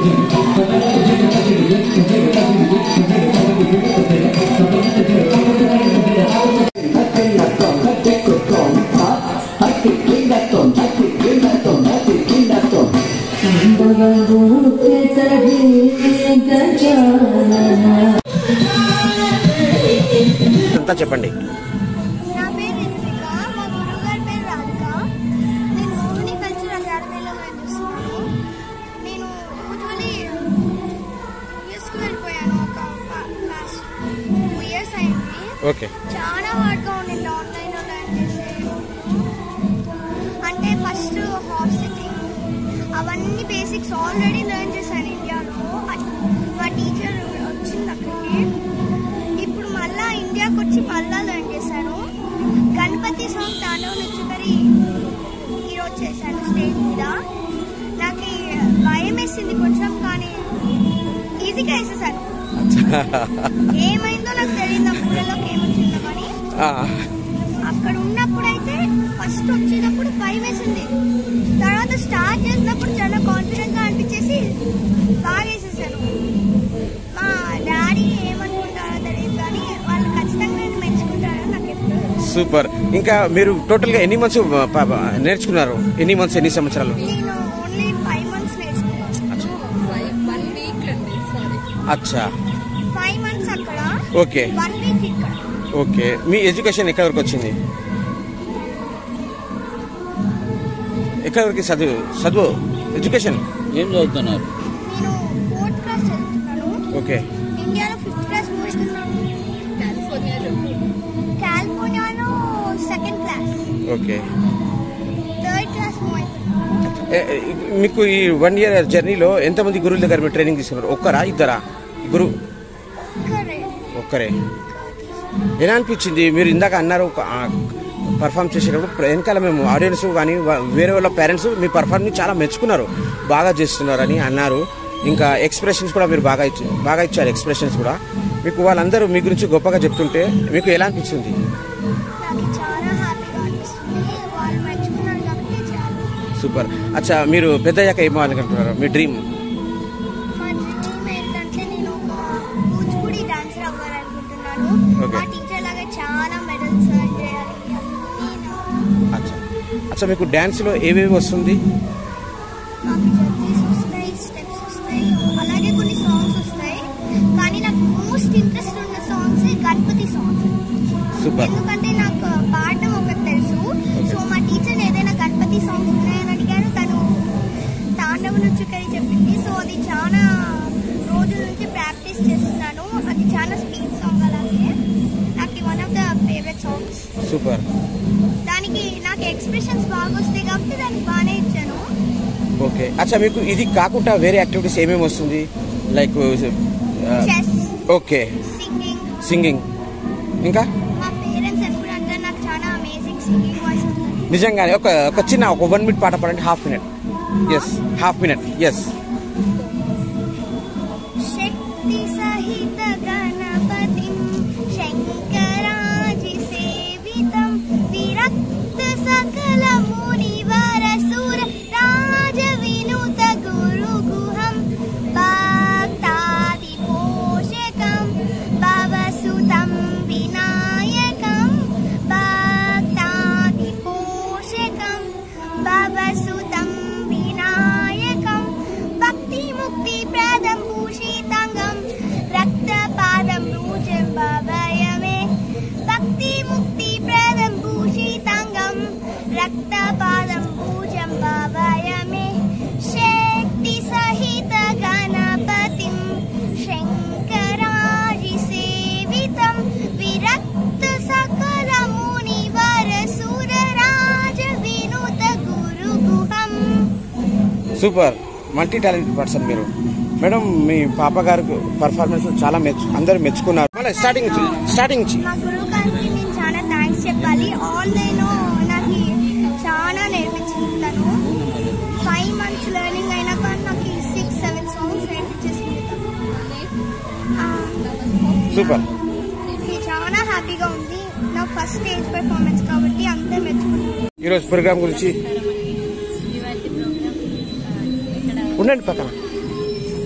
అంతా చెప్పండి నా పేరు రిత్విక మా గురువుగారి పేరు రాధిక నేను మోహిని కల్చరల్ అకాడమీలో చూస్తున్నాను నేను యూజువలీ యూఎస్కి వెళ్ళిపోయాను ఒక లాస్ట్ టూ ఇయర్స్ అయింది ఓకే చాలా హార్డ్గా ఉండింది ఆన్లైన్లో లెర్న్ చేసే అంటే ఫస్ట్ హాఫ్ సిట్టింగ్ అవన్నీ బేసిక్స్ ఆల్రెడీ లెర్న్ చేశాను ఇండియాలో అది మా టీచర్ వచ్చింది అక్కడికి ఇప్పుడు మళ్ళా ఇండియాకి వచ్చి మళ్ళా లెర్న్ చేశాను గణపతి సాంగ్ తాండవ నృత్యకరి ఈరోజు చేశాను స్టేజ్ మీద నాకు ఈ భయం వేసింది కొంచెం కానీ ఈజీగా వేసేసాను ఏమైందో నాకు తెలియదు నా ఊళ్ళలోకి ఏమొచ్చిందో కానీ ఆ, అక్కడ ఉన్నప్పుడైతే ఫస్ట్ వచ్చేటప్పుడు భయం వేసింది తర్వాత స్టార్ట్ చేసినప్పుడు చాలా కాన్ఫిడెంట్ గా అనిపించేసి బాగా వేసేసాను మా డాడీ ఏమనుకుంటారో తెలియదు కానీ వాళ్ళు ఖచ్చితంగా నేను మెచ్చుకుంటారని నాకు ఎప్పుడు తెలుసు. సూపర్ ఇంకా మీరు టోటల్గా ఎన్ని మంత్స్ ప- ప- నేర్చుకున్నారు ఎన్ని మంత్స్ ఎన్ని సంవత్సరాలు నేను ఓన్లీ ఫైవ్ మంత్స్ నేర్చుకున్నాను వన్ వీక్ అండి సారీ అచ్చా ఫైవ్ మంత్స్ అక్కడ ఓకే వన్ వీక్ ఇక్కడ ఓకే మీ ఎడ్యుకేషన్ ఎక్కడి వరకు వచ్చింది ఎక్కడి వరకు చదువు చదువు ఎడ్యుకేషన్ ఏం చదువుతున్నారు నేను ఫోర్త్ క్లాస్ చదువుతున్నాను ఓకే ఇండియాలో ఫిఫ్త్ క్లాస్ మూస్తున్నాను కాలిఫోర్నియాలో కాలిఫోర్నియాలో second class okay third class move అవుతున్నాను ఏ- ఏ- మీకు ఈ వన్ ఇయర్ జర్నీలో ఎంతమంది గురువుల దగ్గర మీరు ట్రైనింగ్ తీసుకున్నారు ఒక్కరా ఇద్దరా గురు ఒక్కరే ఒక్కరే ఎలా అనిపించింది మీరు ఇందాక అన్నారు పర్ఫామ్ చేసేటప్పుడు వెనకాల మేము ఆడియన్స్ కానీ వా- వేరే వాళ్ళ పేరెంట్స్ మీ పర్ఫార్మెన్స్ చాలా మెచ్చుకున్నారు బాగా చేస్తున్నారని అన్నారు ఇంకా ఎక్స్ప్రెషన్స్ కూడా మీరు బాగా ఇచ్చి బాగా ఇచ్చారు ఎక్స్ప్రెషన్స్ కూడా మీకు వాళ్ళందరూ మీ గురించి గొప్పగా చెప్తుంటే మీకు ఎలా అనిపించింది నాకు చాలా హ్యాపీగా అనిపిస్తుంది వాళ్ళు మెచ్చుకున్నారు కాబట్టి చాలా సూపర్ అచ్చా మీరు పెద్దయ్యాక ఏమో అనుకుంటున్నారు మీ డ్రీమ్ మా డ్రీమ్ ఏంటంటే నేను ఒక కూచిపూడి డాన్సర్ అవ్వాలనుకుంటున్నాను Okay. మా టీచర్ లాగా చాలా మెడల్స్ ఎర్న్ చేయాలి నేను అచ్చా అచ్చా మీకు డ్యాన్స్లో ఏవేవి వస్తుంది మాకు జడ్జీస్ వస్తాయి స్టెప్స్ వస్తాయి అలాగే కొన్ని సాంగ్స్ వస్తాయి కానీ నాకు మోస్ట్ ఇంట్రెస్ట్ ఉన్న సాంగ్స్ గణపతి సాంగ్స్ సూపర్ ఎందుకంటే నాకు పాడడం ఒకటి తెలుసు సో మా టీచర్ ఏదైనా గణపతి సాంగ్స్ ఉన్నాయని అడిగారు తను తాండవ నృత్యకరి చెప్పింది సో అది చాలా రోజుల నుంచి ప్రాక్టీస్ చేస్తున్నాను అది చాలా స్పీడ్ సాంగ్ అలాగే నాకు one of the favourite songs super దానికి నాకు ఎక్స్ప్రెషన్స్ బాగా వస్తాయి కాబట్టి దానికి బాగానే ఇచ్చాను ఓకే అచ్చా మీకు ఇది కాకుండా వేరే యాక్టివిటీస్ ఏమేమి వస్తుంది like chess okay singing singing ఇంకా మా పేరెంట్స్ ఎప్పుడు అంటే నాకు చాలా అమేజింగ్ సింగింగ్ వాయిస్ ఉంది నిజంగానే ఒక ఒక చిన్న ఒక వన్ మినిట్ పాట పాడండి half minute yes half minute yes శక్తి సహిత గణపతిం శంకరాజి సేవితం విరక్త సకల మునివర సుర రాజ వినుత గురు గుహం భక్తాది పోషకం భవసుతం వినాయకం భక్తాది పోషకం భవసుతం వినాయకం భక్తి ముక్తి ప్రదం భూషితాంగం రక్తపాదం రూజం భవయమే భక్తి ముక్తి ప్రదం భూషితాంగం రక్తపాదం భూజం భవయమే శక్తి సహిత గణపతిం శంకరాజి సేవితం విరక్త సకల మునివర సురరాజ వినుత గురు గుహం సూపర్ మల్టీ టాలెంటెడ్ పర్సన్ మీరు మేడం మీ పాప గారు పర్ఫార్మెన్స్ చాలా మెచ్చు అందరూ మెచ్చుకున్నారు మళ్ళీ స్టార్టింగ్ నుంచి స్టార్టింగ్ నుంచి మా గురువు గారికి నేను చాలా థ్యాంక్స్ చెప్పాలి ఆన్లైన్ నాకు చాలా నేర్పించింది తను ఫైవ్ మంత్స్ లెర్నింగ్ అయినా కానీ నాకు సిక్స్ సెవెన్ సాంగ్స్ నేర్పించేసింది తను సూపర్ ఇది చాలా హ్యాపీగా ఉంది నా ఫస్ట్ స్టేజ్ పెర్ఫార్మెన్స్ కాబట్టి అంతే మెచ్చుకున్నాను ఈరోజు ప్రోగ్రామ్ గురించి ఇవాటి ప్రోగ్రామ్ ఇక్కడ ఉండండి పక్కన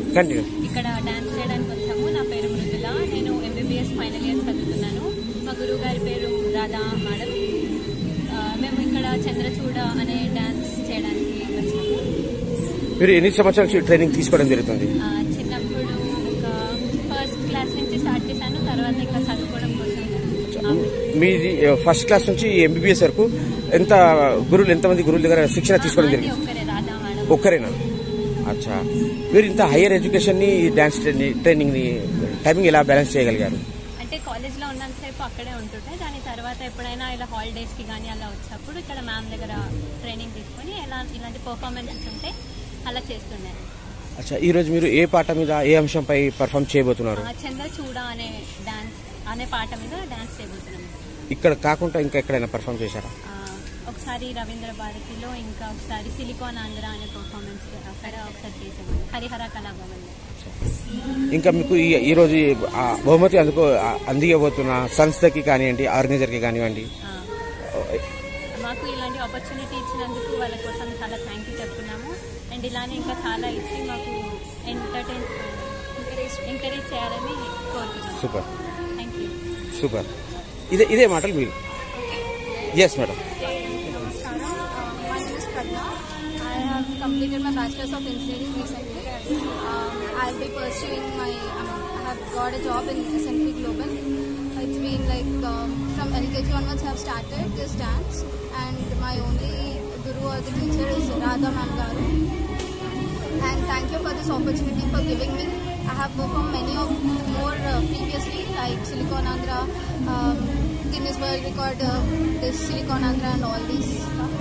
కంటిన్యూ ఇక్కడ డాన్స్ చేయడానికి వచ్చాము నా పేరు మృదుల నేను ఎంబీబీఎస్ ఫైనల్ ఇయర్ చదువుతున్నాను మా గురువు గారి పేరు రాధా మేడం ఆ, మేము ఇక్కడ చంద్రచూడ అనే డాన్స్ చేయడానికి వచ్చాము మీరు ఎన్ని సంవత్సరాల నుంచి ట్రైనింగ్ తీసుకోవడం జరుగుతుంది ఆ, చిన్నప్పుడు ఒక ఫస్ట్ క్లాస్ నుంచి స్టార్ట్ చేశాను తర్వాత ఇంకా చదువుకోవడం కోసం మీది ఫస్ట్ క్లాస్ నుంచి ఎంబీబీఎస్ వరకు ఎంత గురువులు ఎంతమంది గురువుల దగ్గర శిక్షణ తీసుకోవడం మాది జరిగింది ఒక్కరే రాధా మేడం ఒక్కరేనా అచ్చా మీరు ఇంత హైయర్ ఎడ్యుకేషన్ ని ఈ డాన్స్ ట్రైనింగ్ ని టైమింగ్ ఎలా బ్యాలెన్స్ చేయగలిగారు అంటే కాలేజ్లో ఉన్నంతసేపు అక్కడే ఉంటుంటే దాని తర్వాత ఎప్పుడైనా ఇలా హాలిడేస్కి కానీ అలా వచ్చినప్పుడు ఇక్కడ మ్యామ్ దగ్గర ట్రైనింగ్ తీసుకొని ఎలా ఇలాంటి పర్ఫార్మెన్సెస్ ఉంటే అలా చేస్తుండే అచ్చా ఈ రోజు మీరు ఏ పాట మీద ఏ అంశంపై పర్ఫామ్ చేయబోతున్నారు ఆ, చంద్ర చూడ అనే డాన్స్ అనే పాట మీద డాన్స్ చేయబోతున్నాం ఇక్కడ కాకుండా ఇంకా ఎక్కడైనా పర్ఫామ్ చేశారా ఆ, ఒకసారి రవీంద్ర భారతిలో ఇంకా ఒకసారి సిలికాన్ ఆంధ్ర అనే పర్ఫార్మెన్స్ అక్కడ ఒకసారి చేసాము హరిహర కళాభవన్లో ఇంకా మీకు ఈ ఈ రోజు ఈ, ఆ, బహుమతి అందుకో ఆ, అందియబోతున్న సంస్థకి కానివ్వండి ఆర్గనైజర్కి కానివ్వండి ఆ, మాకు ఇలాంటి ఆపర్చునిటీ ఇచ్చినందుకు వాళ్ళ కోసం చాలా థ్యాంక్ యూ చెప్తున్నాము అండ్ ఇలానే ఇంకా చాలా ఇచ్చి మాకు ఎంటర్టైన్ ఎంకరేజ్ ఎంకరేజ్ చేయాలని కోరుతున్నాము సూపర్ థ్యాంక్ యూ సూపర్ ఇదే ఇదే మాటలు మీరు yes madam Namaskaram. Uh, my name is Pragna. I have completed my bachelor's of engineering recently. Um, I'll be pursuing my. Um, I have got a job in S&P Global. It's been like um, from LKG onwards. I have started this dance, and my only guru or the teacher is Radha Ma'am Garu. And thank you for this opportunity for giving me. I have performed many of more uh, previously, like Silicon Andhra, um, Guinness World Record, uh, this Silicon Andhra, and all these stuff.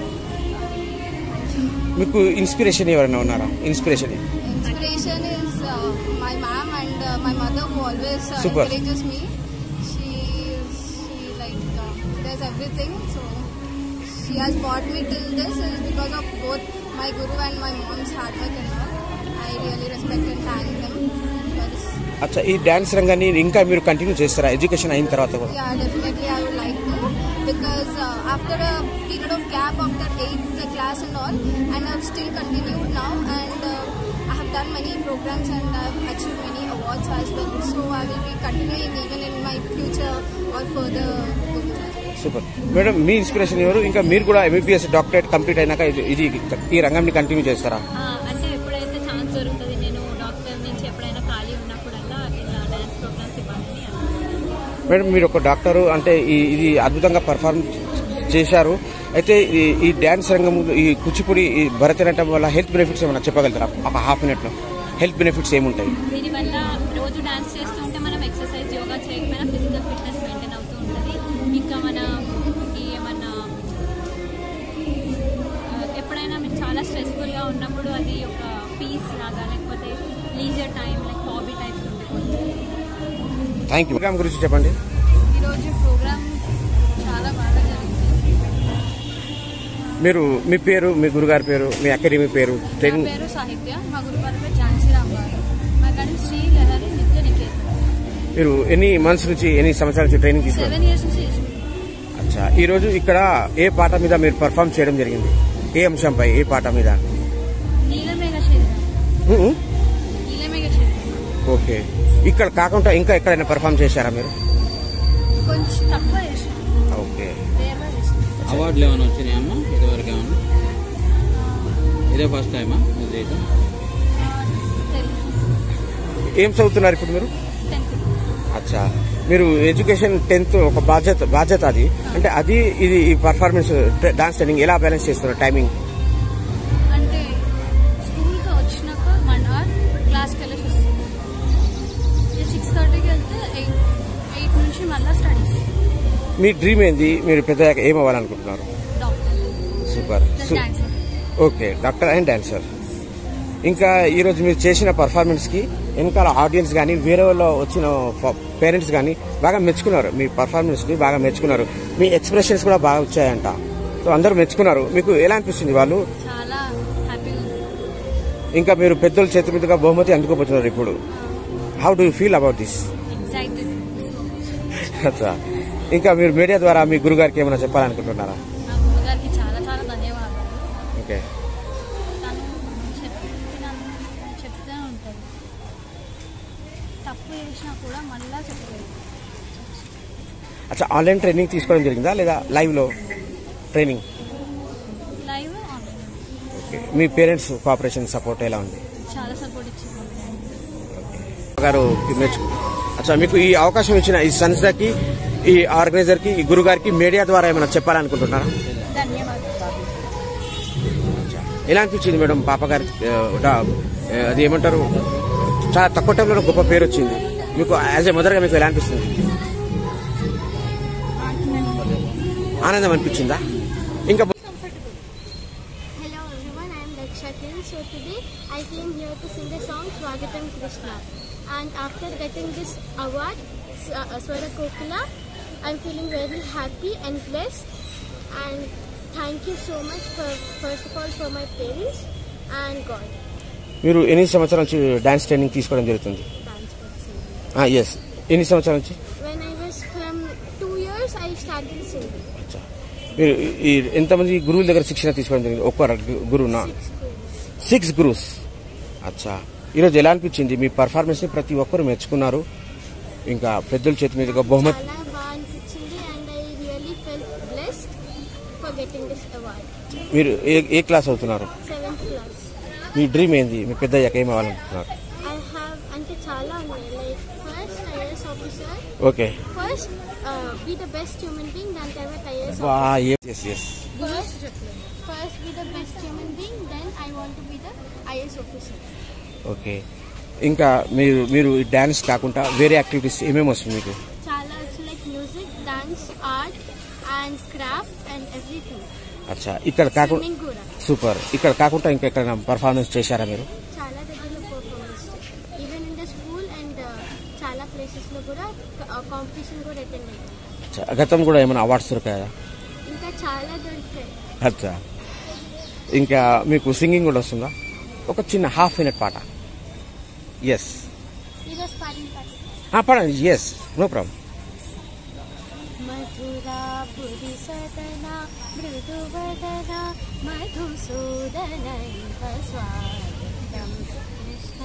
మీకు inspiration ఎవరైనా ఉన్నారా inspiration Inspiration is uh, my mom and uh, my mother who always uh, Super. encourages me. She is, she like uh, does everything. So she has brought me till this is because of both my guru and my mom's hard work and all. I really respect and thank them for this. అచ్చా ఈ dance రంగాన్ని ఇంకా మీరు continue చేస్తారా education అయిన తర్వాత కూడా Yeah, definitely I would like to because uh, after a period of gap after eighth class and all, and I've still continued now and uh, I have done many programs and I've achieved many awards as well. So I will be continuing even in my future or further. Super madam మీ inspiration ఎవరు ఇంకా మీరు కూడా MBBS doctorate complete అయినాక ఇది ఇది ఈ రంగంని continue చేస్తారా ఆ, అంటే ఎప్పుడైతే ఛాన్స్ దొరుకుతుంది నేను డాక్టర్ నుంచి ఎప్పుడైనా ఖాళీ ఉన్నప్పుడల్లా ఇలా డాన్స్ ప్రోగ్రామ్స్ ఇవ్వాలని అనుకుంటున్నాను మేడం మీరు ఒక డాక్టరు అంటే ఈ ఇది అద్భుతంగా పర్ఫార్మ్ చేశారు అయితే ఈ- ఈ డ్యాన్స్ రంగం ఈ కూచిపూడి ఈ భరతనాట్యం వల్ల హెల్త్ బెనిఫిట్స్ ఏమైనా చెప్పగలుగుతారా ఒక హాఫ్ మినిట్లో హెల్త్ బెనిఫిట్స్ ఏముంటాయి దీనివల్ల రోజు డాన్స్ చేస్తూ ఉంటే మనం ఎక్సర్సైజ్ యోగా చేయకపోయినా ఫిజికల్ ఫిట్నెస్ మెయింటైన్ అవుతూ ఉంటుంది ఇంకా మన ఈ ఏమన్నా ఆ, ఎప్పుడైనా మీకు చాలా స్ట్రెస్ఫుల్గా ఉన్నప్పుడు అది ఒక పీస్ లాగా లేకపోతే leisure time like hobby types ఉండిపోతుంది థ్యాంక్ యూ ప్రోగ్రామ్ గురించి చెప్పండి ఈరోజు ప్రోగ్రామ్ చాలా బాగా జరిగింది మీరు మీ పేరు మీ గురుగారి పేరు మీ అకాడమీ పేరు నా ట్రైనింగ్ పేరు సాహిత్య మా గురుగారి పేరు ఝాన్సీ రామ్ గారు మా కానీ శ్రీ లహరి నిత్య నికేతన్ మీరు ఎన్ని మంత్స్ నుంచి ఎన్ని సంవత్సరాల నుంచి ట్రైనింగ్ తీసుకున్నారు సెవెన్ ఇయర్స్ నుంచి చేస్తున్నాను. అచ్చా ఈ రోజు ఇక్కడ ఏ పాట మీద మీరు పర్ఫామ్ చేయడం జరిగింది ఏ అంశంపై ఏ పాట మీద నీలమేఘ శరీరం ఉమ్, నీలమేఘ శరీరం ఓకే ఇక్కడ కాకుండా ఇంకా ఎక్కడైనా పర్ఫామ్ చేశారా మీరు కొంచెం తక్కువ చేసాను ఓకే రేర్గా చేసాను అవార్డులు ఏమైనా వచ్చినాయమ్మా ఇదివరకు ఏమన్నా ఇదే ఫస్ట్ టైమా ఇది చేయటం తెలుగు ఏం చదువుతున్నారు ఇప్పుడు మీరు టెన్త్ అచ్చా మీరు ఎడ్యుకేషన్ టెన్త్ ఒక బాధ్యత బాధ్యత అది అంటే అది ఇది ఈ పర్ఫార్మెన్స్ డాన్స్ ట్రైనింగ్ ఎలా బ్యాలెన్స్ చేస్తున్నారు టైమింగ్ అంటే స్కూల్కి వచ్చినాక వన్ అవర్ క్లాస్కి వెళ్ళేసి వస్తాం సిక్స్ థర్టీకి వెళ్తే ఎయిట్ ఎయిట్ నుంచి మళ్ళీ స్టడీస్ మీ డ్రీమ్ ఏంది మీరు పెద్దగా ఏం అవ్వాలనుకుంటున్నారు డాక్టర్ సూపర్ ప్లస్ సు- dancer okay doctor and dancer ఇంకా ఈరోజు మీరు చేసిన పర్ఫార్మెన్స్కి వెనకాల ఆడియన్స్ కానీ వేరే వాళ్ళు వచ్చిన పేరెంట్స్ కానీ బాగా మెచ్చుకున్నారు మీ పర్ఫార్మెన్స్ని బాగా మెచ్చుకున్నారు మీ ఎక్స్ప్రెషన్స్ కూడా బాగా వచ్చాయంట సో అందరూ మెచ్చుకున్నారు మీకు ఎలా అనిపిస్తుంది వాళ్ళు చాలా హ్యాపీగా ఉంది ఇంకా మీరు పెద్దల చేతి మీదుగా బహుమతి అందుకోబోతున్నారు ఇప్పుడు how do feel about this excited అచ్చా ఇంకా మీరు మీడియా ద్వారా మీ గురుగారికి ఏమైనా చెప్పాలనుకుంటున్నారా నా గురుగారికి చాలా చాలా ధన్యవాదాలు ఓకే తను చెప్పిన చెప్తూనే ఉంటుంది తప్పు చేసినా కూడా మళ్ళీ చెప్పలేదు అచ్చా ఆన్లైన్ ట్రైనింగ్ తీసుకోవడం జరిగిందా లేదా లైవ్లో ట్రైనింగ్ లైవ్ ఆన్లైన్ మీ పేరెంట్స్ కోఆపరేషన్ సపోర్ట్ ఎలా ఉంది చాలా సపోర్ట్ ఇచ్చింది గారు మెచ్చు అచ్చా మీకు ఈ అవకాశం ఇచ్చిన ఈ సంస్థకి ఈ ఆర్గనైజర్ కి ఈ గురువు గారికి మీడియా ద్వారా ఏమైనా చెప్పాలనుకుంటున్నారా ధన్యవాదాలు ఎలా అనిపించింది మేడం పాప గారి ఆ, డా- ఆ, అది ఏమంటారు చాలా తక్కువ టైంలో గొప్ప పేరు వచ్చింది మీకు యాజ్ ఏ మదర్గా మీకు ఎలా అనిపిస్తుంది ఆనందం అనిపించిందా ఇంకా Hello everyone, I am Daksha Kin. So today I came here to sing the song Swagatam Krishna. And after getting this award, S- uh, Swara Kokila, I'm feeling very happy and blessed. And thank you so much for first of all for my parents and God. మీరు ఎన్ని సంవత్సరాల నుంచి dance training తీసుకోవడం జరుగుతుంది Dance for singing. Yes ఎన్ని సంవత్సరాల నుంచి When I was from two years, I started singing. అచ్చా. మీరు ఈ ఎంతమంది గురువుల దగ్గర శిక్షణ తీసుకోవడం జరిగింది ఒక్క గురువునా సిక్స్ గురూస్ అచ్చా ఈరోజు ఎలా అనిపించింది మీ పర్ఫార్మెన్స్ ని ప్రతి ఒక్కరు మెచ్చుకున్నారు ఇంకా పెద్దల చేతి మీదుగా బహుమతి చాలా బాగా అనిపించింది and I really felt blessed for getting this award. మీరు ఏ ఏ క్లాస్ అవుతున్నారు Seventh class. మీ డ్రీమ్ ఏంది మీ పెద్ద అయ్యాక ఏం అవ్వాలనుకుంటున్నారు I have అంటే చాలా ఉన్నాయి like first IAS officer okay first be the best human being దాని తర్వాత ఐఏఎస్ వా yes yes first first be the best human being then I want to be the IAS officer okay ఇంకా మీరు మీరు dance కాకుండా వేరే activities ఏమేమి వస్తుంది మీకు చాలా like music dance art and craft and everything అచ్చా ఇక్కడ కాకుండా స్విమ్మింగ్ కూడా సూపర్ ఇక్కడ కాకుండా ఇంకా ఎక్కడ పర్ఫార్మెన్స్ చేశారా మీరు చాలా దగ్గరలో performance even in the school and చాలా ప్లేసెస్లో కూడా కాంపిటీషన్ కూడా అటెండ్ అయ్యాను అచ్చా, గతం కూడా ఏమైనా అవార్డ్స్ దొరికాయా ఇంకా చాలా దొరికాయి అచ్చా ఇంకా మీకు సింగింగ్ కూడా వస్తుందా ఒక చిన్న హాఫ్ మినిట్ పాట ఎస్ ఈరోజు పాడిన పాట పడండి ఎస్ నో ప్రాబ్లం మధురాపురి సదనా మృదువదన మధుసూదనైవ స్వాగతం కృష్ణ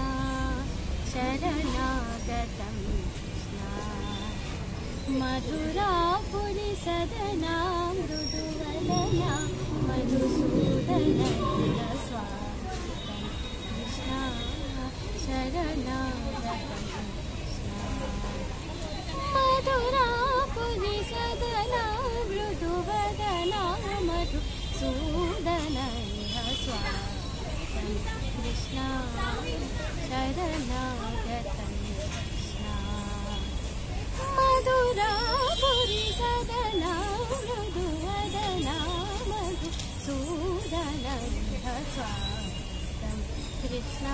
శరణాగతం కృష్ణ మధురాపురి సదనా మృదువదన మధుసూదనైవ స్వాగతం కృష్ణ శరణాగతం కృష్ణ మధురాపురి సదనా మృదువదనా మధు సూదనైన స్వాగతం కృష్ణ శరణాగతం కృష్ణ మధురాపురి సదనా మృదువదనా మధు సూదనైన స్వాగతం కృష్ణ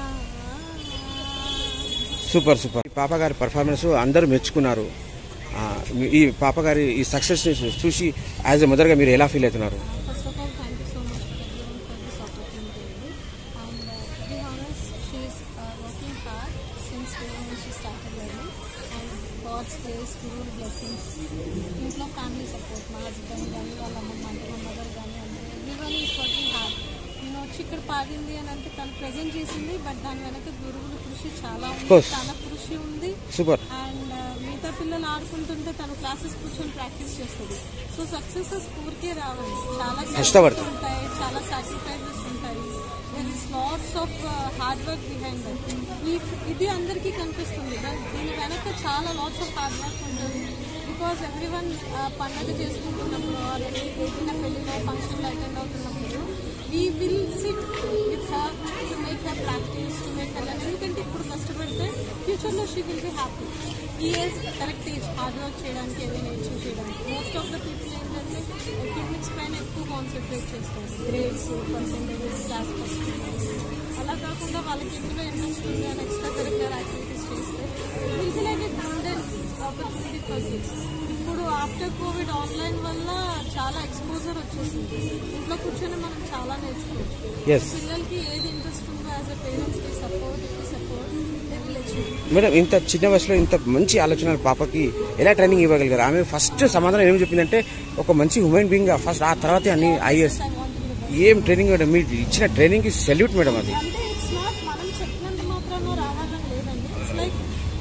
సూపర్ సూపర్ ఈ పాప గారి పర్ఫార్మెన్స్ అందరూ మెచ్చుకున్నారు ఆ, మీ- ఈ పాప గారి ఈ సక్సెస్ చూసి యాజ్ ఎ మదర్గా మీరు ఎలా ఫీల్ అవుతున్నారు First of all, thank you so much for giving for this opportunity. And uh, to be honest, she's uh, working hard since day when she started learning. And God's grace, Guru blessings, ఇంట్లో family support మా husband కానీ వాళ్ళ అమ్మమ్మ అంటే మా mother కానీ అంటే everyone is working hard నేను వచ్చి ఇక్కడ పాడింది అని అంటే తను ప్రజెంట్ చేసింది బట్ దాని వెనక గురువుల కృషి చాలా ఉంది course. తన కృషి ఉంది సూపర్ అండ్ మిగతా పిల్లలు ఆడుకుంటుంటే తను క్లాసెస్ కూర్చొని ప్రాక్టీస్ చేస్తుంది సో సక్సెసెస్ ఊరికే రావాలి చాలా కష్టపడతాం. challenges ఉంటాయి చాలా సాక్రిఫైసెస్ ఉంటాయి there is lots of hard work behind that ఈ ఇది అందరికీ కనిపిస్తుంది దా- దీని వెనక చాలా లాట్స్ ఆఫ్ హార్డ్ వర్క్ ఉంటుంది బికాస్ ఎవ్రీ వన్ పండగ చేసుకుంటున్నప్పుడు or ఏదైనా పెళ్ళిలో ఫంక్షన్లో అటెండ్ అవుతున్నప్పుడు we will sit with her to make her practice to make her ఎందుకంటే ఇప్పుడు కష్టపడితే ఫ్యూచర్లో షీ విల్ బి హ్యాపీ ఈ age correct age hard work చేయడానికి ఏదైనా అచీవ్ చేయడానికి మోస్ట్ ఆఫ్ ద పీపుల్ ఏంటంటే ఎకనామిక్స్ పైన ఎక్కువ కాన్సన్ట్రేట్ చేస్తారు గ్రేడ్స్ పర్సెంటేజెస్ క్లాస్ ఫస్ట్ అలా కాకుండా వాళ్ళకి ఎందులో ఇంట్రెస్ట్ ఉంది అని ఎక్స్ట్రా కరిక్యులర్ యాక్టివిటీస్ చేస్తే it like a golden opportunity for kids ఇప్పుడు ఆఫ్టర్ కోవిడ్ ఆన్లైన్ వల్ల చాలా ఎక్స్పోజర్ వచ్చేసింది ఇంట్లో కూర్చొని మనం చాలా నేర్చుకోవచ్చు ఎస్ పిల్లలకి ఏది ఇంట్రెస్ట్ ఉందో యాజ్ అ పేరెంట్స్కి support support they will achieve madam ఇంత చిన్న వయసులో ఇంత మంచి ఆలోచనలు పాపకి ఎలా ట్రైనింగ్ ఇవ్వగలిగారు ఆమె ఫస్ట్ సమాధానం ఏం చెప్పిందంటే ఒక మంచి హ్యూమన్ బీయింగ్ ఫస్ట్ ఆ తర్వాత అన్ని ఐఎస్ ఐ వాంట్ ఏం ట్రైనింగ్ మేడం మీరు ఇచ్చిన ట్రైనింగ్ కి సెల్యూట్ మేడం అది అంటే ఇట్స్ నాట్ మనం చెప్పినంత మాత్రాన రావాలని లేదండి ఇట్స్ లైక్